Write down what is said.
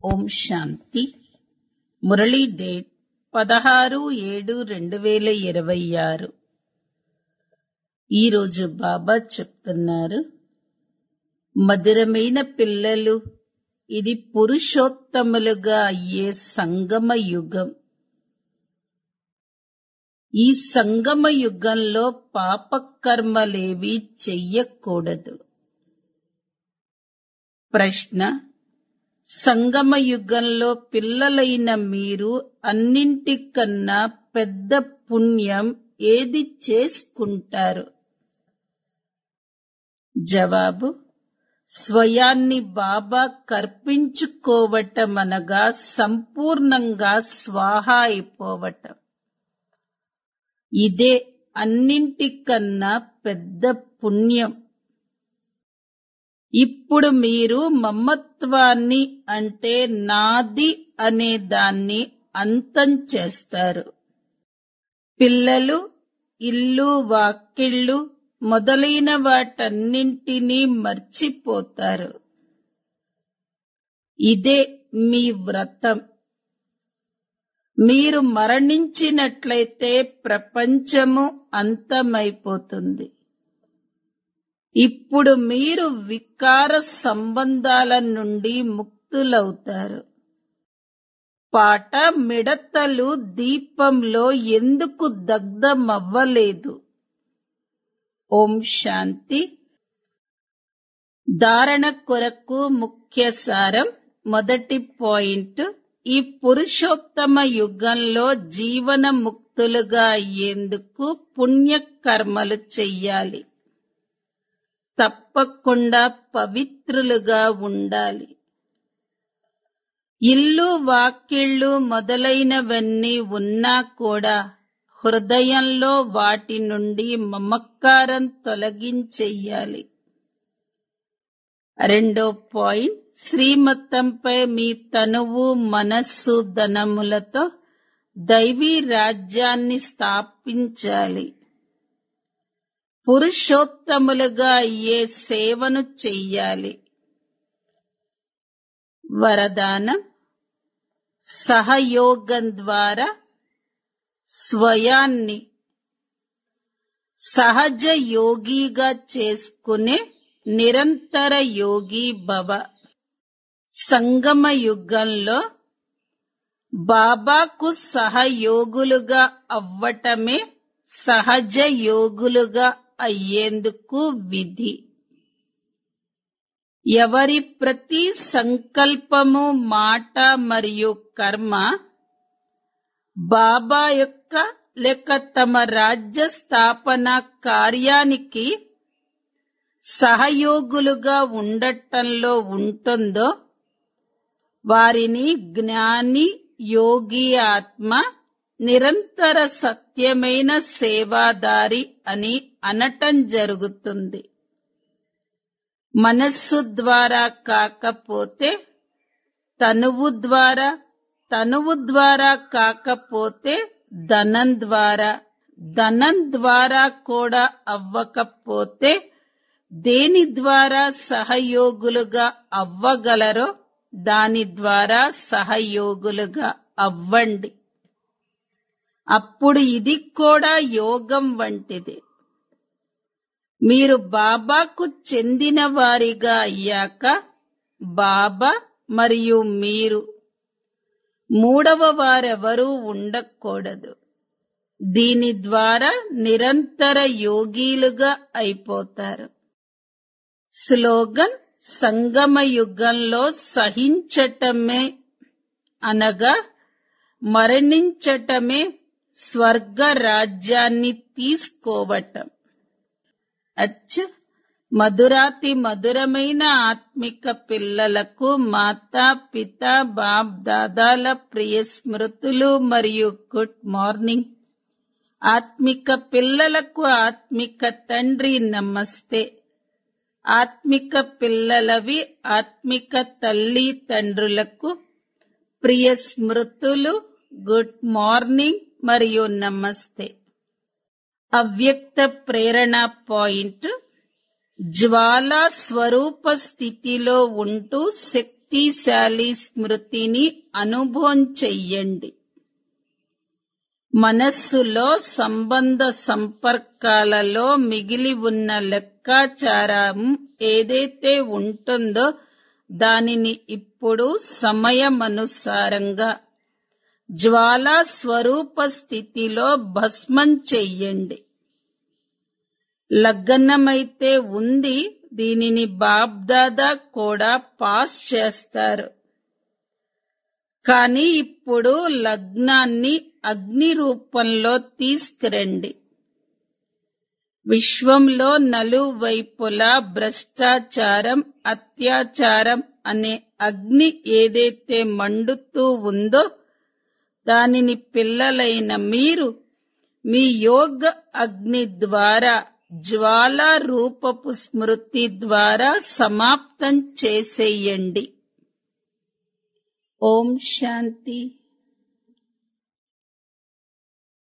ఓం శాంతి Murali date పదహారు ఏడు రెండు వేల ఇరవై ఆరు ఈరోజు బాబా చెప్తున్నారు మధురమైన పిల్లలు ఇది పురుషోత్తములుగా అయ్యే సంగమ యుగం ఈ సంగమ యుగంలో పాపకర్మలేవి చెయ్యకూడదు ప్రశ్న సంగమ యుగంలో పిల్లలైన మీరు అన్నింటికన్నా పెద్ద పుణ్యం ఏది చేసుకుంటారు జవాబు స్వయాన్ని బాబా కర్పించుకోవటం అనగా సంపూర్ణంగా స్వాహ అయిపోవటం ఇదే అన్నింటికన్నా పెద్ద పుణ్యం ఇప్పుడు మీరు మమ్మత్వాన్ని అంటే నాది అనే దాన్ని అంతం చేస్తారు పిల్లలు ఇల్లు వాకిళ్ళు మొదలైన వాటన్నింటినీ మర్చిపోతారు ఇదే మీ వ్రతం మీరు మరణించినట్లయితే ప్రపంచము అంతమైపోతుంది ఇప్పుడు మీరు వికార సంబంధాల నుండి ముక్తులవుతారు పాట మిడతలు దీపంలో ఎందుకు దగ్ధమవ్వలేదు ఓం శాంతి ధారణ కొరకు ముఖ్య సారం మొదటి పాయింట్ ఈ పురుషోత్తమ యుగంలో జీవన ముక్తులుగా అయ్యేందుకు పుణ్యకర్మలు చెయ్యాలి తప్పకుండా పవిత్రులుగా ఉండాలి ఇల్లు వాకిళ్ళు మొదలైనవన్నీ ఉన్నా కూడా హృదయంలో వాటి నుండి మమకారం తొలగించెయ్యాలి రెండో పాయింట్ శ్రీమతంపై మీ తనువు మనస్సు ధనములతో దైవీ రాజ్యాన్ని స్థాపించాలి పురుషోత్తములుగా అయ్యే సేవను చెయ్యాలి వరదానం సహయోగం ద్వారా స్వయాన్ని సహజ యోగిగా చేసుకునే నిరంతర యోగి భవ సంగమ యుగంలో బాబాకు సహయోగులుగా అవ్వటమే సహజ యోగులుగా అయ్యేందుకు విధి ఎవరి ప్రతి సంకల్పము మాట మరియు కర్మ బాబా యొక్క లేక తమ రాజ్య స్థాపన కార్యానికి సహయోగులుగా ఉండటంలో ఉంటుందో వారిని జ్ఞాని యోగి ఆత్మ నిరంతర సత్యమైన సేవాదారి అని అనటం జరుగుతుంది మనస్సు ద్వారా కాకపోతే తనువు ద్వారా తనువు ద్వారా కాకపోతే ధనం ద్వారా ధనం ద్వారా కూడా అవ్వకపోతే దేని ద్వారా సహయోగులుగా అవ్వగలరో దాని ద్వారా సహయోగులుగా అవ్వండి అప్పుడు ఇది కూడా యోగం వంటిది మీరు బాబాకు చెందిన వారిగా అయ్యాక బాబా మరియు మీరు మూడవ వారెవరూ ఉండకూడదు దీని ద్వారా నిరంతర యోగీలుగా అయిపోతారు స్లోగన్ సంగమ యుగంలో సహించటమే అనగా మరణించటమే స్వర్గ రాజ్యాన్ని తీసుకోవటం అచ్చ మధురాతి మధురమైన ఆత్మిక పిల్లలకు మాతా పిత బాప్ దాదాల ప్రియ స్మృతులు మరియు గుడ్ మార్నింగ్ ఆత్మిక పిల్లలకు ఆత్మిక తండ్రి నమస్తే ఆత్మిక పిల్లలవి ఆత్మిక తల్లి తండ్రులకు ప్రియ స్మృతులు గుడ్ మార్నింగ్ మరియు నమస్తే అవ్యక్త ప్రేరణ పాయింట్ జ్వాలా స్వరూప స్థితిలో ఉంటూ శక్తి శక్తిశాలి స్మృతిని అనుభవం చెయ్యండి మనస్సులో సంబంధ సంపర్కాలలో మిగిలి ఉన్న లెక్కాచారం ఏదైతే ఉంటుందో దానిని ఇప్పుడు సమయమనుసారంగా జ్వాలా స్వరూప స్థితిలో భస్మం చెయ్యండి లగ్నమైతే ఉంది దీనిని బాబ్దాదా కూడా పాస్ చేస్తారు కానీ ఇప్పుడు లగ్నాన్ని అగ్ని రూపంలో తీసుకురండి విశ్వంలో నలువైపులా భ్రష్టాచారం అత్యాచారం అనే అగ్ని ఏదైతే మండుతూ ఉందో దానిని పిల్లలైన మీరు మీ యోగ అగ్ని ద్వారా జ్వాలా రూపపు స్మృతి ద్వారా సమాప్తం చేసేయండి ఓం శాంతి